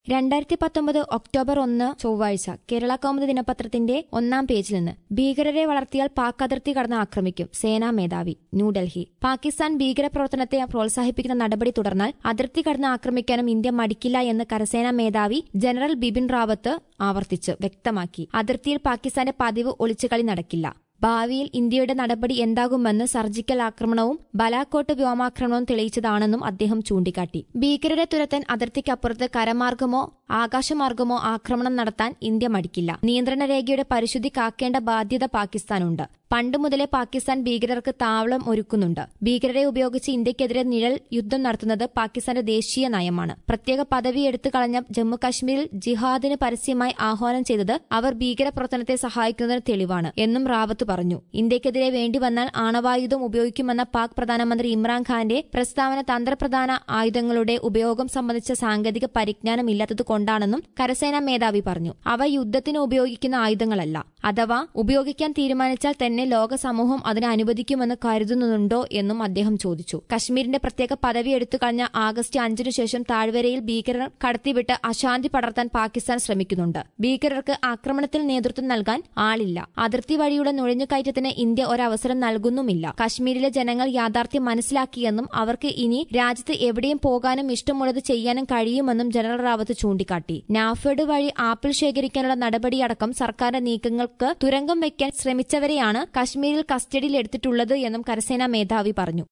രണ്ടായിരത്തി പത്തൊമ്പത് ഒക്ടോബർ ഒന്ന് ചൊവ്വാഴ്ച കേരള കൗമുദി ദിനപത്രത്തിന്റെ ഒന്നാം പേജിൽ നിന്ന് ഭീകരരെ വളർത്തിയാൽ പാക് അതിർത്തി കടന്ന് ആക്രമിക്കും സേനാ മേധാവി ന്യൂഡൽഹി പാകിസ്ഥാൻ ഭീകരപ്രവർത്തനത്തെ പ്രോത്സാഹിപ്പിക്കുന്ന നടപടി തുടർന്നാൽ അതിർത്തി കടന്ന് ആക്രമിക്കാനും ഇന്ത്യ മടിക്കില്ല എന്ന് കരസേനാ മേധാവി ജനറൽ ബിപിൻ റാവത്ത് ആവർത്തിച്ച് വ്യക്തമാക്കി അതിർത്തിയിൽ പാകിസ്ഥാന്റെ പതിവ് ഒളിച്ചുകളി നടക്കില്ല ഭാവിയിൽ ഇന്ത്യയുടെ നടപടി എന്താകുമെന്ന് സർജിക്കൽ ആക്രമണവും ബലാക്കോട്ട് വ്യോമാക്രമണവും തെളിയിച്ചതാണെന്നും അദ്ദേഹം ചൂണ്ടിക്കാട്ടി ഭീകരരെ തുരത്താൻ അതിർത്തിക്കപ്പുറത്ത് കരമാർഗമോ ആകാശമാർഗമോ ആക്രമണം നടത്താൻ ഇന്ത്യ മടിക്കില്ല നിയന്ത്രണ രേഖയുടെ പരിശുദ്ധി കാക്കേണ്ട ബാധ്യത പാകിസ്ഥാനുണ്ട് പണ്ട് മുതലേ പാകിസ്ഥാൻ ഭീകരർക്ക് താവളം ഒരുക്കുന്നുണ്ട് ഭീകരരെ ഉപയോഗിച്ച് ഇന്ത്യക്കെതിരെ നിഴൽ യുദ്ധം നടത്തുന്നത് പാകിസ്ഥാന്റെ ദേശീയ നയമാണ് പ്രത്യേക പദവി എടുത്തു കളഞ്ഞ ജമ്മുകശ്മീരിൽ ജിഹാദിന് പരസ്യമായി ആഹ്വാനം ചെയ്തത് അവർ ഭീകരപ്രവർത്തനത്തെ സഹായിക്കുന്നതിന് തെളിവാണ് എന്നും റാവത്ത് പറഞ്ഞു ഇന്ത്യക്കെതിരെ വേണ്ടി വന്നാൽ ആണവായുധം ഉപയോഗിക്കുമെന്ന പാക് പ്രധാനമന്ത്രി ഇമ്രാൻഖാന്റെ പ്രസ്താവന തന്ത്രപ്രധാന ആയുധങ്ങളുടെ ഉപയോഗം സംബന്ധിച്ച സാങ്കേതിക പരിജ്ഞാനം ഇല്ലാത്തതുകൊണ്ടാണെന്നും കരസേനാ മേധാവി പറഞ്ഞു അവ യുദ്ധത്തിന് ഉപയോഗിക്കുന്ന ആയുധങ്ങളല്ല അഥവാ ഉപയോഗിക്കാൻ തീരുമാനിച്ചാൽ തന്നെ ലോക സമൂഹം അതിനെ അനുവദിക്കുമെന്ന് കരുതുന്നുണ്ടോ എന്നും അദ്ദേഹം ചോദിച്ചു കശ്മീരിന്റെ പ്രത്യേക പദവി എടുത്തു കളഞ്ഞ ആഗസ്റ്റ് അഞ്ചിനു ശേഷം താഴ്വരയിൽ ഭീകരർ കടത്തിവിട്ട് അശാന്തി പടർത്താൻ പാകിസ്ഥാൻ ശ്രമിക്കുന്നുണ്ട് ഭീകരർക്ക് ആക്രമണത്തിൽ നേതൃത്വം നൽകാൻ ആളില്ല അതിർത്തി വഴിയുള്ള നുഴഞ്ഞുകയറ്റത്തിന് ഇന്ത്യ ഒരവസരം നൽകുന്നുമില്ല കശ്മീരിലെ ജനങ്ങൾ യാഥാർത്ഥ്യം മനസ്സിലാക്കിയെന്നും അവർക്ക് ഇനി രാജ്യത്ത് എവിടെയും പോകാനും ഇഷ്ടമുള്ളത് ചെയ്യാനും കഴിയുമെന്നും ജനറൽ റാവത്ത് ചൂണ്ടിക്കാട്ടി നാഫെഡ് വഴി ആപ്പിൾ ശേഖരിക്കാനുള്ള നടപടിയടക്കം സർക്കാരിന്റെ നീക്കങ്ങൾക്ക് തുരങ്കം വയ്ക്കാൻ ശ്രമിച്ചവരെയാണ് കശ്മീരിൽ കസ്റ്റഡിയിലെടുത്തിട്ടുള്ളത് എന്നും കരസേനാ മേധാവി പറഞ്ഞു